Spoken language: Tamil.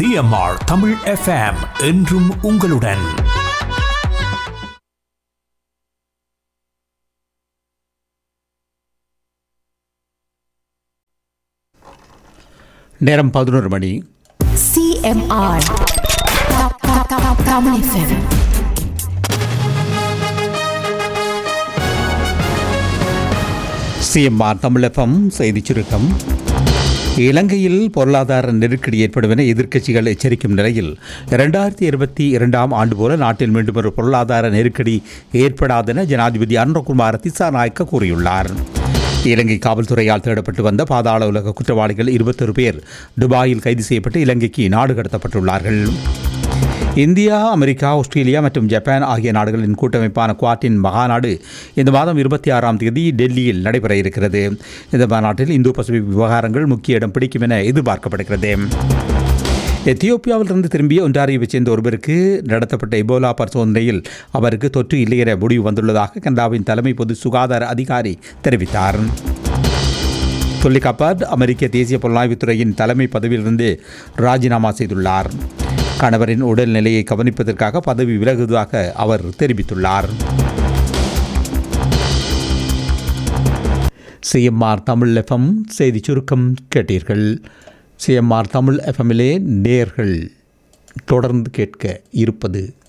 சிஎம்ஆர் தமிழ் எஃப்எம் என்றும் உங்களுடன் நேரம் பதினோரு மணி CMR. Ka- ka- ka- Kamu FM. CMR Tamilagam செய்திச் சுருக்கம் இலங்கையில் பொருளாதார நெருக்கடி ஏற்படும் என எதிர்க்கட்சிகள் எச்சரிக்கும் நிலையில் இரண்டாயிரத்தி இருபத்தி இரண்டாம் ஆண்டு போல நாட்டில் மீண்டும் ஒரு பொருளாதார நெருக்கடி ஏற்படாதென ஜனாதிபதி அருண்குமார் திசாநாயக்க கூறியுள்ளார் இலங்கை காவல்துறையால் தேடப்பட்டு வந்த பாதாள உலக குற்றவாளிகள் இருபத்தொரு பேர் துபாயில் கைது செய்யப்பட்டு இலங்கைக்கு நாடு கடத்தப்பட்டுள்ளார்கள் இந்தியா அமெரிக்கா ஆஸ்திரேலியா மற்றும் ஜப்பான் ஆகிய நாடுகளின் கூட்டமைப்பான குவாட்டின் மகாநாடு இந்த மாதம் இருபத்தி ஆறாம் தேதி டெல்லியில் நடைபெற இருக்கிறது இந்த மாநாட்டில் இந்தோ பசிபிக் விவகாரங்கள் முக்கிய இடம் பிடிக்கும் என எதிர்பார்க்கப்படுகிறது எத்தியோப்பியாவிலிருந்து திரும்பிய ஒன்றாரியோவைச் சேர்ந்த ஒருவருக்கு நடத்தப்பட்ட எபோலா பரிசோதனையில் அவருக்கு தொற்று இல்லை என முடிவு வந்துள்ளதாக கனடாவின் தலைமை பொது சுகாதார அதிகாரி தெரிவித்தார் துல்லி கப்பாட் அமெரிக்க தேசிய புலனாய்வுத்துறையின் தலைமை பதவியிலிருந்து ராஜினாமா செய்துள்ளார் கணவரின் உடல்நிலையை கவனிப்பதற்காக பதவி விலகுவதாக அவர் தெரிவித்துள்ளார் சிஎம்ஆர் தமிழ் எஃப்எம் செய்தி சுருக்கம் கேட்டீர்கள் சிஎம்ஆர் தமிழ் எஃப்எம்மிலே நேர்கள் தொடர்ந்து கேட்க இருப்பது